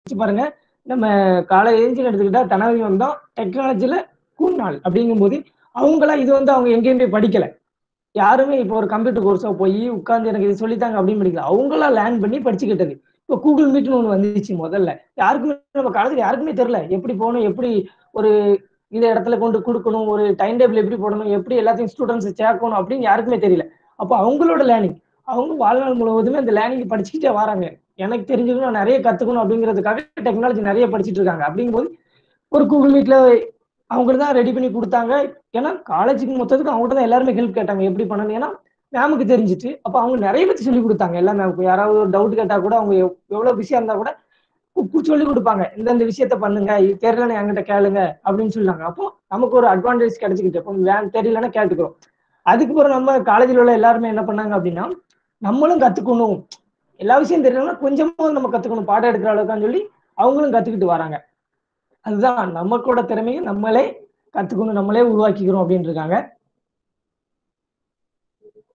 யோசிச்சு பாருங்க நம்ம காலை ஏஞ்சின்னு எடுத்துக்கிட்டா தனவி வந்தோம் டெக்னாலஜில கூழ்நாள் அப்படிங்கும்போது அவங்களாம் இது வந்து அவங்க எங்கேயும் போய் படிக்கல யாருமே இப்போ ஒரு கம்ப்யூட்டர் கோர்ஸோ போய் உட்கார்ந்து எனக்கு இது சொல்லித்தாங்க அப்படின்னு படிக்கல அவங்களா லேர்ன் பண்ணி படிச்சுக்கிட்டது இப்போ கூகுள் மீட்னு ஒன்று வந்துச்சு முதல்ல யாருக்குமே நம்ம காலத்துல யாருக்குமே தெரியல எப்படி போகணும் எப்படி ஒரு இந்த இடத்துல கொண்டு கொடுக்கணும் ஒரு டைம் டேபிள் எப்படி போடணும் எப்படி எல்லாத்தையும் ஸ்டூடெண்ட்ஸ் சேர்க்கணும் அப்படின்னு யாருக்குமே தெரியல அப்போ அவங்களோட லேர்னிங் அவங்க வாழ்நாள் முழுவதுமே அந்த லேர்னிங் படிச்சுக்கிட்டே வராங்க எனக்கு தெரிஞ்சது நான் நிறைய கத்துக்கணும் அப்படிங்கிறதுக்காக டெக்னாலஜி நிறைய படிச்சுட்டு இருக்காங்க அப்படிங்கும்போது ஒரு கூகுள் மீட்ல அவங்க தான் ரெடி பண்ணி கொடுத்தாங்க ஏன்னா காலேஜுக்கு மொத்தத்துக்கு அவங்ககிட்ட தான் எல்லாருமே ஹெல்ப் கேட்டாங்க எப்படி பண்ணணும் ஏன்னா மேமுக்கு தெரிஞ்சுட்டு அப்போ அவங்க நிறைய பத்தி சொல்லி கொடுத்தாங்க எல்லா மேமுக்கு யாராவது ஒரு டவுட் கேட்டா கூட அவங்க எவ்- எவ்வளவு பிஸியா இருந்தா கூட கூப்பிட்டு சொல்லி கொடுப்பாங்க இந்த இந்த விஷயத்த பண்ணுங்க இது தெரியலன்னு என்கிட்ட கேளுங்க அப்படின்னு சொன்னாங்க அப்போ நமக்கு ஒரு அட்வான்டேஜ் கிடைச்சிக்கிட்டு அப்போ வே தெரியலன்னா கேட்டுக்கிறோம் அதுக்கு பிறகு நம்ம காலேஜில் உள்ள எல்லாருமே என்ன பண்ணாங்க அப்படின்னா நம்மளும் கத்துக்கணும் எல்லா விஷயம் தெரியலன்னா கொஞ்சமா நம்ம கத்துக்கணும் பாடம் எடுக்கிற அளவுக்கான்னு சொல்லி அவங்களும் கத்துக்கிட்டு வராங்க அதுதான் நமக்கோட திறமையை நம்மளே கத்துக்கணும் நம்மளே உருவாக்கிக்கிறோம் அப்படின்னு இருக்காங்க